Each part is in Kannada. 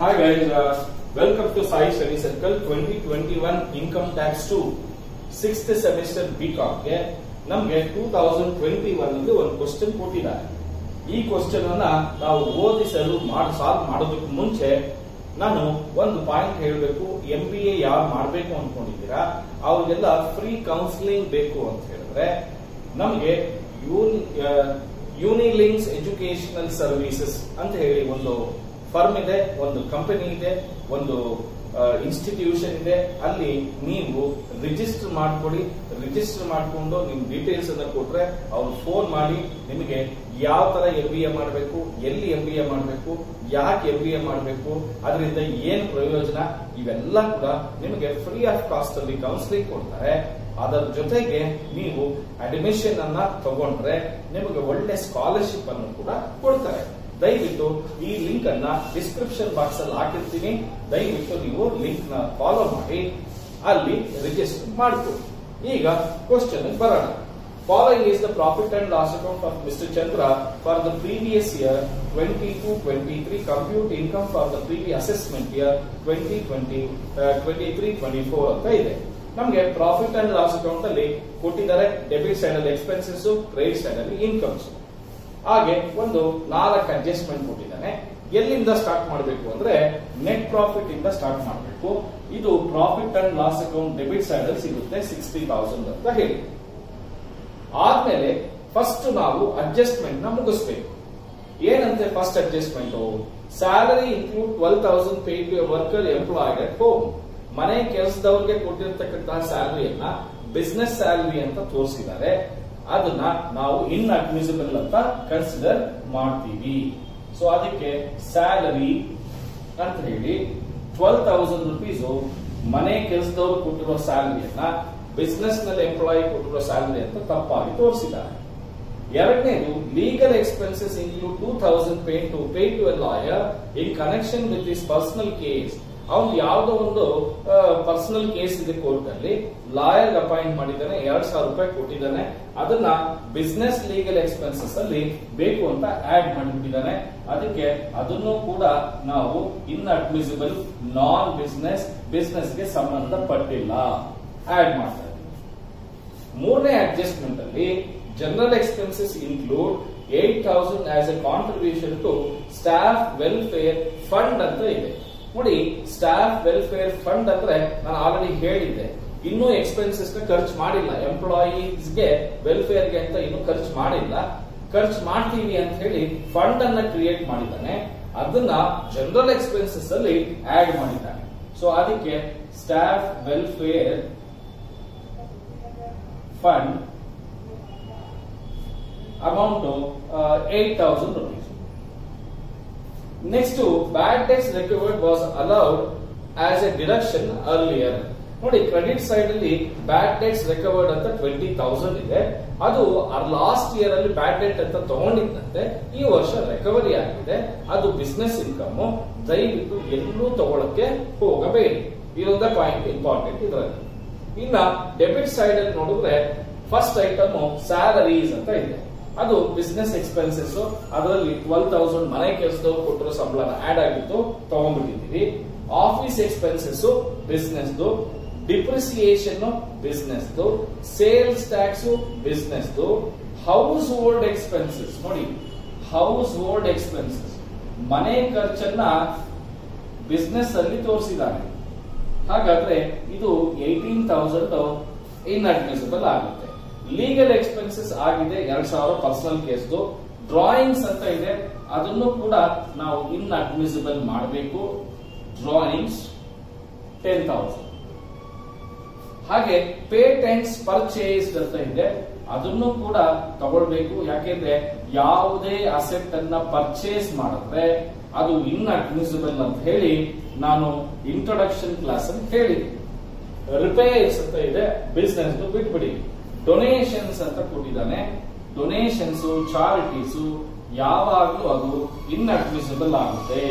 Hi guys, uh, welcome to Sai Study Circle 2021 Income Tax 2 sixth semester ಬಿಕಾಮ್ಗೆ ನಮಗೆ ಟೂ ತೌಸಂಡ್ ಟ್ವೆಂಟಿ ಒನ್ ಅಲ್ಲಿ ಒಂದು ಕ್ವಶನ್ ಕೊಟ್ಟಿದ್ದಾರೆ ಈ ಕ್ವಶನ್ ಅನ್ನ ನಾವು ಓದಿಸಲು ಮಾಡಿ ಸಾಲ್ವ್ ಮಾಡೋದಕ್ಕೆ ಮುಂಚೆ ನಾನು ಒಂದು ಪಾಯಿಂಟ್ ಹೇಳಬೇಕು ಎಂ ಬಿ ಎ ಯಾರು ಮಾಡಬೇಕು ಅನ್ಕೊಂಡಿದ್ದೀರಾ ಅವ್ರಿಗೆಲ್ಲ ಫ್ರೀ ಕೌನ್ಸಿಲಿಂಗ್ ಬೇಕು ಅಂತ ಹೇಳಿದ್ರೆ ನಮಗೆ ಯೂನಿಲಿಂಕ್ಸ್ ಎಜುಕೇಶನಲ್ ಸರ್ವಿಸಸ್ ಅಂತ ಹೇಳಿ ಒಂದು ಫರ್ಮ್ ಇದೆ ಒಂದು ಕಂಪನಿ ಇದೆ ಒಂದು ಇನ್ಸ್ಟಿಟ್ಯೂಷನ್ ಇದೆ ಅಲ್ಲಿ ನೀವು ರಿಜಿಸ್ಟರ್ ಮಾಡ್ಕೊಳ್ಳಿ ರಿಜಿಸ್ಟರ್ ಮಾಡಿಕೊಂಡು ನಿಮ್ ಡೀಟೇಲ್ಸ್ ಅನ್ನ ಕೊಟ್ರೆ ಅವ್ರು ಫೋನ್ ಮಾಡಿ ನಿಮಗೆ ಯಾವ ತರ ಎಂ ಬಿ ಎ ಮಾಡಬೇಕು ಎಲ್ಲಿ ಎಂ ಬಿ ಎ ಮಾಡಬೇಕು ಯಾಕೆ ಎಂ ಬಿ ಎ ಮಾಡಬೇಕು ಅದರಿಂದ ಏನ್ ಪ್ರಯೋಜನ ಇವೆಲ್ಲ ಕೂಡ ನಿಮಗೆ ಫ್ರೀ ಆಫ್ ಕಾಸ್ಟ್ ಅಲ್ಲಿ ಕೌನ್ಸಿಲಿಂಗ್ ಕೊಡ್ತಾರೆ ಅದರ ಜೊತೆಗೆ ನೀವು ಅಡ್ಮಿಷನ್ ಅನ್ನ ತಗೊಂಡ್ರೆ ನಿಮಗೆ ಒಳ್ಳೆ ಸ್ಕಾಲರ್ಶಿಪ್ ಅನ್ನು ಕೂಡ ಕೊಡ್ತಾರೆ ದಯವಿಟ್ಟು ಈ ಲಿಂಕ್ ಅನ್ನ ಡಿಸ್ಕ್ರಿಪ್ಷನ್ ಬಾಕ್ಸ್ ಅಲ್ಲಿ ಹಾಕಿರ್ತೀನಿ ದಯವಿಟ್ಟು ನೀವು ಲಿಂಕ್ ನ ಫಾಲೋ ಮಾಡಿ ಅಲ್ಲಿ ರಿಜಿಸ್ಟರ್ ಮಾಡ್ಕೊಳ್ಳಿ ಈಗ ಕ್ವಶನ್ ಬರೋಣ following is the profit and loss account of mister Chandra for the previous year twenty two twenty three compute income for the previous assessment year twenty twenty twenty three twenty four ಅಂತ ಇದೆ ನಮಗೆ ಪ್ರಾಫಿಟ್ ಅಂಡ್ ಲಾಸ್ ಅಕೌಂಟ್ ಅಲ್ಲಿ ಕೊಟ್ಟಿದ್ದಾರೆ ಡೆಬಿಟ್ ಸೈಡ್ ಅಲ್ಲಿ ಎಕ್ಸ್ಪೆನ್ಸಸ್ ಕ್ರೆಡಿಟ್ ಸೈಡ್ ಅಲ್ಲಿ ಇನ್ಕಮ್ಸ್ ಹಾಗೆ ಒಂದು ನಾಲ್ಕು ಅಡ್ಜಸ್ಟ್ಮೆಂಟ್ ಕೊಟ್ಟಿದ್ದಾನೆ ಎಲ್ಲಿಂದ ಸ್ಟಾರ್ಟ್ ಮಾಡಬೇಕು ಅಂದ್ರೆ ನೆಟ್ ಪ್ರಾಫಿಟ್ ಇಂದ ಸ್ಟಾರ್ಟ್ ಮಾಡಬೇಕು ಇದು profit and loss account debit side ಅಲ್ಲಿ ಸಿಗುತ್ತೆ ಸಿಕ್ಸ್ಟಿ ತೌಸಂಡ್ ಅಂತ ಹೇಳಿ ಆದ್ಮೇಲೆ ಫಸ್ಟ್ ನಾವು ಅಡ್ಜಸ್ಟ್ಮೆಂಟ್ ನ ಮುಗಿಸ್ಬೇಕು ಏನಂತೆ first adjustment salary include twelve thousand pay to worker employed at home ಮನೆ ಕೆಲಸದವ್ರಿಗೆ ಕೊಟ್ಟಿರ್ತಕ್ಕಂತಹ ಸ್ಯಾಲರಿಯನ್ನ ಬಿಸ್ನೆಸ್ ಸ್ಯಾಲರಿ ಅಂತ ತೋರಿಸಿದ್ದಾರೆ ಅದನ್ನ ನಾವು ಇನ್ ಅಡ್ಮಿಸಿಬಲ್ ಅಂತ ಕನ್ಸಿಡರ್ ಮಾಡ್ತೀವಿ ಸೊ ಅದಕ್ಕೆ ಸ್ಯಾಲರಿ ಅಂತ ಹೇಳಿ ಟ್ವೆಲ್ ತೌಸಂಡ್ ರುಪೀಸ್ ಮನೆ ಕೆಲಸದವರು ಕೊಟ್ಟಿರೋ ಸ್ಯಾಲರಿಯನ್ನ ಬಿಸ್ನೆಸ್ ನಲ್ಲಿ ಎಂಪ್ಲಾಯಿ ಕೊಟ್ಟಿರೋ ಸ್ಯಾಲರಿ ಅಂತ ತಪ್ಪಾಗಿ ತೋರಿಸಿದ್ದಾರೆ ಎರಡನೇದು legal expenses include two thousand pay to pay to a lawyer in connection with this personal case ಅವನು ಯಾವುದೋ ಒಂದು ಪರ್ಸನಲ್ ಕೇಸ್ ಇದೆ ಕೋರ್ಟ್ ಅಲ್ಲಿ ಲಾಯರ್ ಅಪಾಯಿಂಟ್ ಮಾಡಿದ್ದಾನೆ ಎರಡ್ ಸಾವಿರ ರೂಪಾಯಿ ಕೊಟ್ಟಿದ್ದಾನೆ ಅದನ್ನ ಬಿಸ್ನೆಸ್ ಲೀಗಲ್ ಎಕ್ಸ್ಪೆನ್ಸಸ್ ಅಲ್ಲಿ ಬೇಕು ಅಂತ ಆಡ್ ಮಾಡಿಬಿಟ್ಟಿದ್ದಾನೆ ಅದಕ್ಕೆ ಅದನ್ನು ಕೂಡ ನಾವು inadmissible non business business ಗೆ ಸಂಬಂಧಪಟ್ಟಿಲ್ಲ ಆಡ್ ಮಾಡ್ತಾ ಇದ್ದೀವಿ ಮೂರನೇ ಅಡ್ಜಸ್ಟ್ಮೆಂಟ್ ಅಲ್ಲಿ general expenses include eight thousand as a contribution to staff welfare fund ಅಂತ ಇದೆ ನೋಡಿ ಸ್ಟಾಫ್ ವೆಲ್ಫೇರ್ ಫಂಡ್ ಅಂದ್ರೆ ನಾನು ಆಲ್ರೆಡಿ ಹೇಳಿದ್ದೆ ಇನ್ನೂ ಎಕ್ಸ್ಪೆನ್ಸಸ್ ನ ಖರ್ಚು ಮಾಡಿಲ್ಲ ಎಂಪ್ಲಾಯೀಸ್ಗೆ ವೆಲ್ಫೇರ್ಗೆ ಅಂತ ಇನ್ನೂ ಖರ್ಚು ಮಾಡಿಲ್ಲ ಖರ್ಚು ಮಾಡ್ತೀವಿ ಅಂತ ಹೇಳಿ ಫಂಡ್ ಅನ್ನ ಕ್ರಿಯೇಟ್ ಮಾಡಿದ್ದಾನೆ ಅದನ್ನ ಜನರಲ್ ಎಕ್ಸ್ಪೆನ್ಸಸ್ ಅಲ್ಲಿ ಆಡ್ ಮಾಡಿದ್ದಾನೆ ಸೊ ಅದಕ್ಕೆ staff welfare fund amount eight thousand rupees next bad debts recovered was allowed as a deduction earlier ನೋಡಿ ಕ್ರೆಡಿಟ್ ಸೈಡ್ ಅಲ್ಲಿ ಬ್ಯಾಡ್ ಡೆಟ್ಸ್ ರಿಕವರ್ಡ್ ಅಂತ ಟ್ವೆಂಟಿ ತೌಸಂಡ್ ಇದೆ ಅದು ಲಾಸ್ಟ್ ಇಯರ್ ಅಲ್ಲಿ ಬ್ಯಾಡ್ ಡೆಟ್ ಅಂತ ತಗೊಂಡಿದ್ದಂತೆ ಈ ವರ್ಷ ರಿಕವರಿ ಆಗಿದೆ ಅದು ಬಿಸ್ನೆಸ್ ಇನ್ಕಮ್ ದಯವಿಟ್ಟು ಎಲ್ಲೂ ತಗೊಳಕ್ಕೆ ಹೋಗಬೇಡಿ ಇದೊಂದ ಪಾಯಿಂಟ್ ಇಂಪಾರ್ಟೆಂಟ್ ಇದರಲ್ಲಿ ಇನ್ನ ಡೆಬಿಟ್ ಸೈಡ್ ಅಲ್ಲಿ ನೋಡಿದ್ರೆ ಫಸ್ಟ್ ಐಟಮ್ ಸ್ಯಾಲರೀಸ್ ಅಂತ ಇದೆ ಅದು ಬಿಸ್ನೆಸ್ ಎಕ್ಸ್ಪೆನ್ಸಸ್ ಅದರಲ್ಲಿ ಟ್ವೆಲ್ ತೌಸಂಡ್ ಮನೆ ಕೆಲಸದವ್ರು ಕೊಟ್ಟಿರೋ ಸಂಬಳನ ಆಡ್ ಆಗಿತ್ತು ತಗೊಂಡ್ಬಿಟ್ಟಿದ್ದೀವಿ office expenses business depreciation business sales tax business household expenses ನೋಡಿ ಹೌಸ್ ಹೋಲ್ಡ್ ಎಕ್ಸ್ಪೆನ್ಸಸ್ ಮನೆ ಖರ್ಚನ್ನ ಬಿಸ್ನೆಸ್ ಅಲ್ಲಿ ತೋರಿಸಿದ್ದಾನೆ ಹಾಗಾದ್ರೆ ಇದು ಏಟೀನ್ ತೌಸಂಡ್ ಇನ್ ಅಡ್ಮಿಸಿಬಲ್ ಆಗುತ್ತೆ ಲೀಗಲ್ ಎಕ್ಸ್ಪೆನ್ಸಸ್ ಆಗಿದೆ ಎರಡ್ ಸಾವಿರ ಪರ್ಸನಲ್ ಕೇಸ್ದು ಡ್ರಾಯಿಂಗ್ಸ್ ಅಂತ ಇದೆ ಅದನ್ನು ಕೂಡ ನಾವು ಇನ್ ಅಡ್ಮಿಸಿಬಲ್ ಮಾಡಬೇಕು ಡ್ರಾಯಿಂಗ್ಸ್ ಟೆನ್ ತೌಸಂಡ್ ಹಾಗೆ ಪೇಟೆಂಟ್ಸ್ ಪರ್ಚೇಸ್ಡ್ ಅಂತ ಇದೆ ಅದನ್ನು ಕೂಡ ತಗೊಳ್ಬೇಕು ಯಾಕೆಂದ್ರೆ ಯಾವುದೇ ಅಸೆಟ್ ಅನ್ನ ಪರ್ಚೇಸ್ ಮಾಡಿದ್ರೆ ಅದು ಇನ್ ಅಡ್ಮಿಸಿಬಲ್ ಅಂತ ಹೇಳಿ ನಾನು ಇಂಟ್ರೊಡಕ್ಷನ್ ಕ್ಲಾಸ್ ಅಂತ ಹೇಳಿದ್ದೆ ರಿಪೇರ್ಸ್ ಅಂತ ಇದೆ ಬಿಸ್ನೆಸ್ ಬಿಟ್ಬಿಡಿ ಡೊನೇಷನ್ಸ್ ಅಂತ ಕೊಟ್ಟಿದ್ದಾನೆ ಡೊನೇಷನ್ಸ್ ಚಾರಿಟೀಸ್ ಯಾವಾಗಲೂ ಅದು ಇನ್ ಅಡ್ಮಿಸಿಬಲ್ ಆಗುತ್ತೆ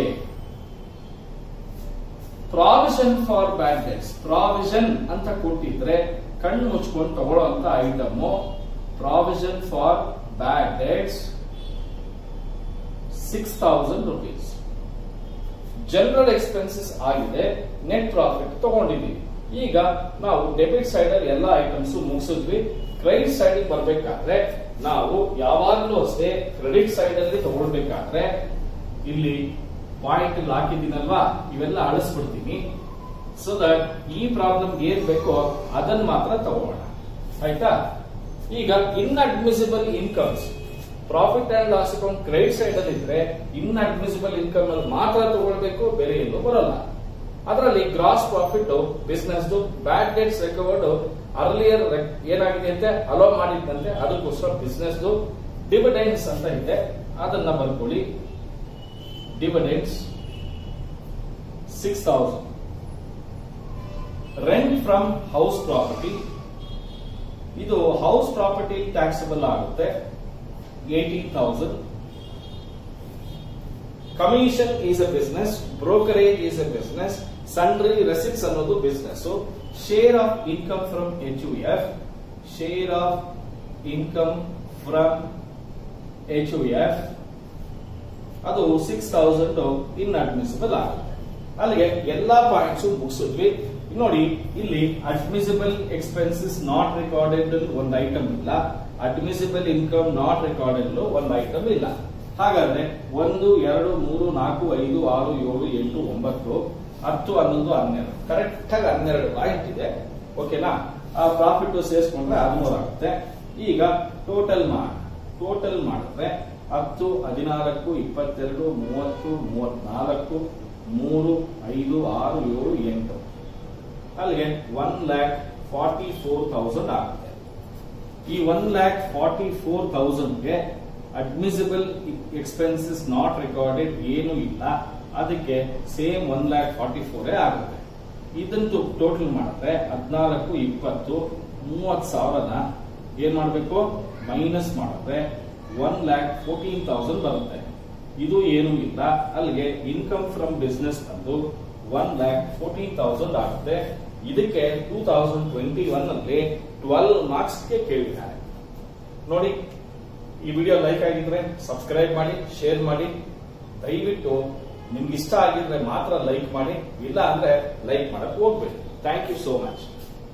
provision for bad debts provision ಅಂತ ಕೊಟ್ಟಿದ್ರೆ ಕಣ್ಣು ಮುಚ್ಕೊಂಡು ತಗೊಳ್ಳೋ item provision for bad debts six thousand rupees general expenses ಆಗಿದೆ ನೆಟ್ ಪ್ರಾಫಿಟ್ ತಗೊಂಡಿದ್ದೀವಿ ಈಗ ನಾವು ಡೆಬಿಟ್ ಸೈಡ್ ಅಲ್ಲಿ ಎಲ್ಲ ಐಟಮ್ಸ್ ಮುಗಿಸಿದ್ವಿ ಕ್ರೆಡಿಟ್ ಸೈಡ್ ಬರ್ಬೇಕಾದ್ರೆ ನಾವು ಯಾವಾಗ್ಲೂ ಅಷ್ಟೇ ಕ್ರೆಡಿಟ್ ಸೈಡ್ ಅಲ್ಲಿ ತಗೊಳ್ಬೇಕಾದ್ರೆ ಇಲ್ಲಿ ಪಾಯಿಂಟ್ ಹಾಕಿದ್ದೀನಲ್ವಾ ಇವೆಲ್ಲ ಅಳಿಸ್ಬಿಡ್ತೀನಿ ಸೊ ದಟ್ ಈ ಪ್ರಾಬ್ಲಮ್ ಏನ್ ಬೇಕೋ ಅದನ್ನ ಮಾತ್ರ ತಗೋಣ ಆಯ್ತಾ ಈಗ inadmissible incomes profit and loss account credit side ಅಲ್ಲಿ ಇದ್ರೆ ಇನ್ಅಡ್ಮಿಸಿಬಲ್ ಇನ್ಕಮ್ ಅಲ್ಲಿ ಮಾತ್ರ ತಗೊಳ್ಬೇಕು ಬೇರೆ ಎಲ್ಲೂ ಬರಲ್ಲ ಅದರಲ್ಲಿ gross profit business bad debts recovered earlier ಏನಾಗಿದೆ ಅಂತೆ ಅಲೋ ಮಾಡಿದ್ದಂತೆ ಅದಕ್ಕೋಸ್ಕರ ಬಿಸ್ನೆಸ್ ಡಿವಿಡೆಂಡ್ಸ್ ಅಂತ ಇದೆ ಅದನ್ನ ಬರ್ಕೊಳ್ಳಿ dividends six thousand rent from house property ಇದು ಹೌಸ್ ಪ್ರಾಪರ್ಟಿ ಟ್ಯಾಕ್ಸಬಲ್ ಆಗುತ್ತೆ eighteen thousand commission is a business brokerage is a business sundry receipts ಅನ್ನೋದು business share of income from H U F share of income from H U F ಅದು ಸಿಕ್ಸ್ ತೌಸಂಡ್ ಇನ್ ಅಡ್ಮಿಸಿಬಲ್ ಆಗುತ್ತೆ ಅಲ್ಲಿಗೆ ಎಲ್ಲಾ ಪಾಯಿಂಟ್ಸ್ ಮುಗಿಸಿದ್ವಿ ನೋಡಿ ಇಲ್ಲಿ ಅಡ್ಮಿಸಿಬಲ್ ಎಕ್ಸ್ಪೆನ್ಸಸ್ ನಾಟ್ ರೆಕಾರ್ಡೆಡ್ ಒಂದು ಐಟಮ್ ಇಲ್ಲ ಅಡ್ಮಿಸಿಬಲ್ ಇನ್ಕಮ್ ನಾಟ್ ರೆಕಾರ್ಡೆಡ್ ಒಂದು ಐಟಮ್ ಇಲ್ಲ ಹಾಗಾದ್ರೆ ಒಂದು ಎರಡು ಮೂರು ನಾಲ್ಕು ಐದು ಆರು ಏಳು ಎಂಟು ಒಂಬತ್ತು ಹತ್ತು ಹನ್ನೊಂದು ಹನ್ನೆರಡು ಕರೆಕ್ಟ್ ಆಗಿ ಹನ್ನೆರಡು ಪಾಯಿಂಟ್ ಇದೆ ಓಕೆನಾ ಆ ಪ್ರಾಫಿಟ್ ಸೇರಿಸ್ಕೊಂಡ್ರೆ ಹದಿಮೂರು ಆಗುತ್ತೆ ಈಗ ಟೋಟಲ್ ಮಾಡಿ ಟೋಟಲ್ ಮಾಡಿದ್ರೆ ಹತ್ತು ಹದಿನಾಲ್ಕು ಇಪ್ಪತ್ತೆರಡು ಮೂವತ್ತು ಮೂವತ್ನಾಲ್ಕು ಮೂರು ಐದು ಆರು ಏಳು ಎಂಟು ಅಲ್ಲಿಗೆ one lakh forty four thousand ಆಗುತ್ತೆ ಈ ಒನ್ ಲ್ಯಾಕ್ ಫಾರ್ಟಿ ಫೋರ್ ತೌಸಂಡ್ಗೆ ಅಡ್ಮಿಸಿಬಲ್ ಎಕ್ಸ್ಪೆನ್ಸಸ್ ನಾಟ್ ರೆಕಾರ್ಡೆಡ್ ಏನು ಇಲ್ಲ ಅದಕ್ಕೆ ಸೇಮ್ ಒನ್ ಲ್ಯಾಕ್ ಫಾರ್ಟಿ ಫೋರೇ ಆಗುತ್ತೆ ಇದಂತೂ ಟೋಟಲ್ ಮಾಡಿದ್ರೆ ಹದಿನಾಲ್ಕು ಇಪ್ಪತ್ತು ಮೂವತ್ ಸಾವಿರನ ಏನ್ ಮಾಡಬೇಕು ಮೈನಸ್ ಮಾಡಿದ್ರೆ ಒನ್ ಲ್ಯಾಕ್ ಫೋರ್ಟೀನ್ ತೌಸಂಡ್ ಬರುತ್ತೆ ಇದು ಏನೂ ಇಲ್ಲ ಅಲ್ಲಿಗೆ ಇನ್ಕಮ್ ಫ್ರಮ್ ಬಿಸ್ನೆಸ್ ಬಂದು ಒನ್ ಲ್ಯಾಕ್ ಫೋರ್ಟೀನ್ ತೌಸಂಡ್ ಆಗುತ್ತೆ ಇದಕ್ಕೆ ಟೂ ತೌಸಂಡ್ ಟ್ವೆಂಟಿ ಒನ್ ಅಲ್ಲಿ ಟ್ವೆಲ್ ಮಾರ್ಕ್ಸ್ ಗೆ ಕೇಳಿದ್ದಾರೆ ನೋಡಿ ಈ ವಿಡಿಯೋ ಲೈಕ್ ಆಗಿದ್ರೆ ಸಬ್ಸ್ಕ್ರೈಬ್ ಮಾಡಿ ಶೇರ್ ಮಾಡಿ ದಯವಿಟ್ಟು ನಿಮ್ಗೆ ಇಷ್ಟ ಆಗಿದ್ರೆ ಮಾತ್ರ ಲೈಕ್ ಮಾಡಿ ಇಲ್ಲ ಅಂದ್ರೆ ಲೈಕ್ ಮಾಡಕ್ ಹೋಗ್ಬೇಡಿ ಥ್ಯಾಂಕ್ ಯು ಸೋ ಮಚ್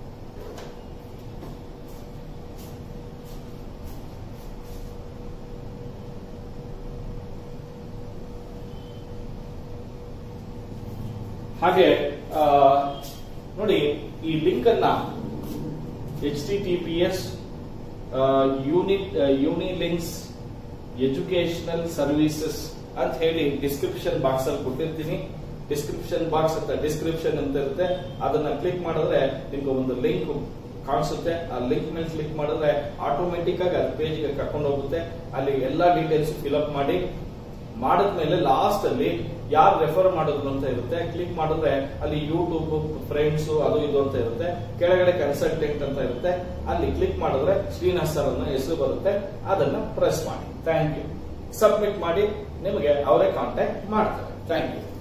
ಹಾಗೆ ಆ, ನೋಡಿ ಈ ಲಿಂಕ್ ಅನ್ನ H T T P S unit Unilinks educational services ಅಂತ ಹೇಳಿ ಡಿಸ್ಕ್ರಿಪ್ಷನ್ ಬಾಕ್ಸ್ ಅಲ್ಲಿ ಕೊಟ್ಟಿರ್ತೀನಿ ಡಿಸ್ಕ್ರಿಪ್ಷನ್ ಬಾಕ್ಸ್ ಅಂತ ಡಿಸ್ಕ್ರಿಪ್ಷನ್ ಅಂತ ಇರುತ್ತೆ ಅದನ್ನ ಕ್ಲಿಕ್ ಮಾಡಿದ್ರೆ ನಿಮ್ಗೆ ಒಂದು ಲಿಂಕ್ ಕಾಣಿಸುತ್ತೆ ಆ ಲಿಂಕ್ ಮೇಲೆ ಕ್ಲಿಕ್ ಮಾಡಿದ್ರೆ ಆಟೋಮೆಟಿಕ್ ಆಗಿ ಅದು ಪೇಜ್ಗೆ ಕರ್ಕೊಂಡು ಹೋಗುತ್ತೆ ಅಲ್ಲಿ ಎಲ್ಲಾ ಡೀಟೇಲ್ಸ್ ಫಿಲ್ಅಪ್ ಮಾಡಿ ಮಾಡಿದ್ಮೇಲೆ ಲಾಸ್ಟ್ ಅಲ್ಲಿ ಯಾರು ರೆಫರ್ ಮಾಡಿದ್ರು ಅಂತ ಇರುತ್ತೆ ಕ್ಲಿಕ್ ಮಾಡಿದ್ರೆ ಅಲ್ಲಿ ಯೂಟ್ಯೂಬ್ ಫ್ರೆಂಡ್ಸ್ ಅದು ಇದು ಅಂತ ಇರುತ್ತೆ ಕೆಳಗಡೆ ಕನ್ಸಲ್ಟೆಂಟ್ ಅಂತ ಇರುತ್ತೆ ಅಲ್ಲಿ ಕ್ಲಿಕ್ ಮಾಡಿದ್ರೆ ಶ್ರೀನಿವಾಸ್ ಸರ್ ಅನ್ನೋ ಹೆಸರು ಬರುತ್ತೆ ಅದನ್ನ ಪ್ರೆಸ್ ಮಾಡಿ ಥ್ಯಾಂಕ್ ಯು ಸಬ್ಮಿಟ್ ಮಾಡಿ ನಿಮಗೆ ಅವರೇ ಕಾಂಟ್ಯಾಕ್ಟ್ ಮಾಡ್ತಾರೆ ಥ್ಯಾಂಕ್ ಯು